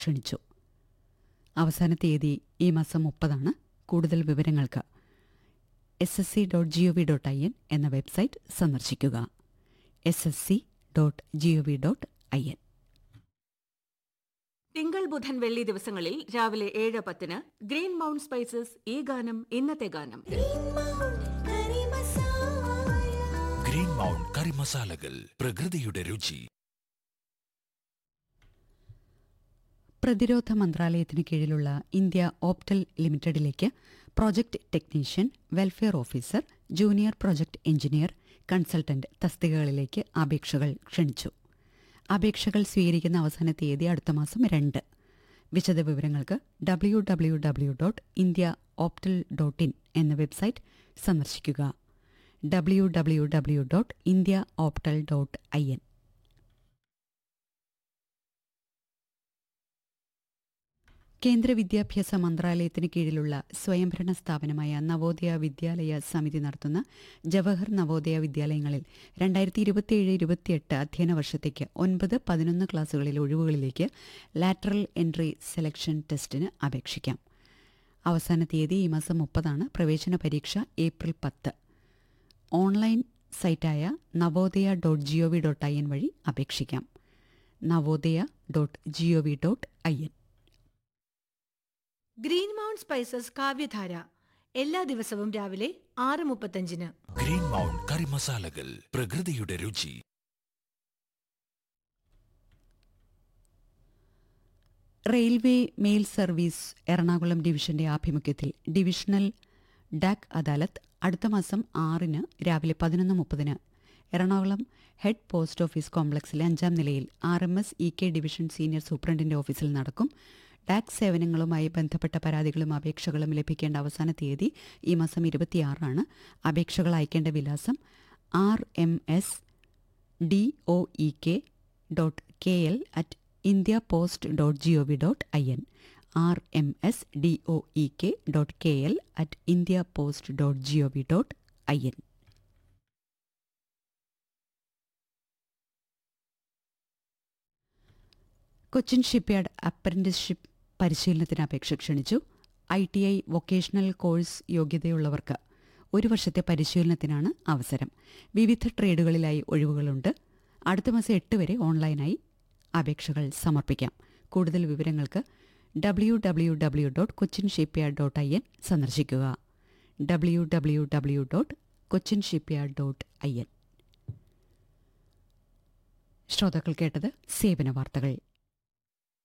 ക്ഷണിച്ചു അവസാന തീയതി ഈ മാസം മുപ്പതാണ് കൂടുതൽ വിവരങ്ങൾക്ക് S S C dot G O V dot I N എന്ന വെബ്സൈറ്റ് സന്ദർശിക്കുക S S C dot G O V dot I N തിങ്കൾ ബുധൻ വെള്ളി ദിവസങ്ങളിൽ രാവിലെ ഏഴ് പത്തിന് ഗ്രീൻ മൗണ്ട് സ്പൈസസ് ഈ ഗാനം ഇന്നത്തെ ഗാനം ഗ്രീൻ മൗണ്ട് കറി മസാലകൾ പ്രകൃതിയുടെ രുചി പ്രതിരോധ മന്ത്രാലയത്തിന് കീഴിലുള്ള ഇന്ത്യ ഓപ്റ്റൽ ലിമിറ്റഡിലേക്ക് project technician welfare officer junior project engineer consultant തസ്തികകളിലേക്ക് അപേക്ഷകൾ ക്ഷണിച്ചു അപേക്ഷകൾ സ്വീകരിക്കുന്ന അവസാന തീയതി അടുത്ത മാസം രണ്ട് വിശദവിവരങ്ങൾക്ക് W W W dot India Optel dot in എന്ന വെബ്സൈറ്റ് സന്ദർശിക്കുക W W W dot India Optel dot I N കേന്ദ്ര വിദ്യാഭ്യാസ മന്ത്രാലയത്തിന് കീഴിലുള്ള സ്വയംഭരണ സ്ഥാപനമായ നവോദയ വിദ്യാലയ സമിതി നടത്തുന്ന ജവഹർ നവോദയ വിദ്യാലയങ്ങളിൽ രണ്ടായിരത്തി ഇരുപത്തിയേഴ് ഇരുപത്തിയെട്ട് അധ്യയന വർഷത്തേക്ക് ഒൻപത് പതിനൊന്ന് ക്ലാസുകളിലെ ഒഴിവുകളിലേക്ക് ലാറ്ററൽ എൻട്രി സെലക്ഷൻ ടെസ്റ്റിന് അപേക്ഷിക്കാം അവസാന തീയതി ഈ മാസം മുപ്പതാണ് പ്രവേശന പരീക്ഷ ഏപ്രിൽ പത്ത് ഓൺലൈൻ സൈറ്റായ Navodaya dot G O V dot I N വഴി അപേക്ഷിക്കാം Navodaya dot G O V dot I N green mount spices Kavyadhara എല്ലാ ദിവസവും രാവിലെ ആറ് മുപ്പത്തഞ്ചിന് ഗ്രീൻ മൗണ്ട് കറി മസാലകൾ പ്രകൃതിയുടെ രുചി റെയിൽവേ മെയിൽ സർവീസ് എറണാകുളം ഡിവിഷന്റെ ആഭിമുഖ്യത്തിൽ ഡിവിഷണൽ ഡാക് അദാലത്ത് അടുത്ത മാസം ആറിന് രാവിലെ പതിനൊന്ന് മുപ്പതിന് എറണാകുളം ഹെഡ് പോസ്റ്റ് ഓഫീസ് കോംപ്ലക്സിലെ അഞ്ചാം നിലയിൽ R M S E K division senior സൂപ്രണ്ടിന്റെ ഓഫീസിൽ നടക്കും ഡാക് സേവനങ്ങളുമായി ബന്ധപ്പെട്ട പരാതികളും അപേക്ഷകളും ലഭിക്കേണ്ട അവസാന തീയതി ഈ മാസം ഇരുപത്തിയാറാണ് അപേക്ഷകൾ അയക്കേണ്ട വിലാസം R M S D O E K dot K L at India post dot G O V dot I N R M S D O E K dot K L at India post dot G O V dot I N Cochin shipyard apprenticeship പരിശീലനത്തിന് അപേക്ഷ ക്ഷണിച്ചു I T I vocational course യോഗ്യതയുള്ളവർക്ക് ഒരു വർഷത്തെ പരിശീലനത്തിനാണ് അവസരം വിവിധ ട്രേഡുകളിലായി ഒഴിവുകളുണ്ട് അടുത്ത മാസം എട്ട് വരെ ഓൺലൈനായി അപേക്ഷകൾ സമർപ്പിക്കാം കൂടുതൽ വിവരങ്ങൾക്ക് W W W dot Cochin shipyard dot I N സന്ദർശിക്കുക W W W dot Cochin shipyard dot I N ശ്രോതാക്കൾ കേട്ടത് സേവന വാർത്തകൾ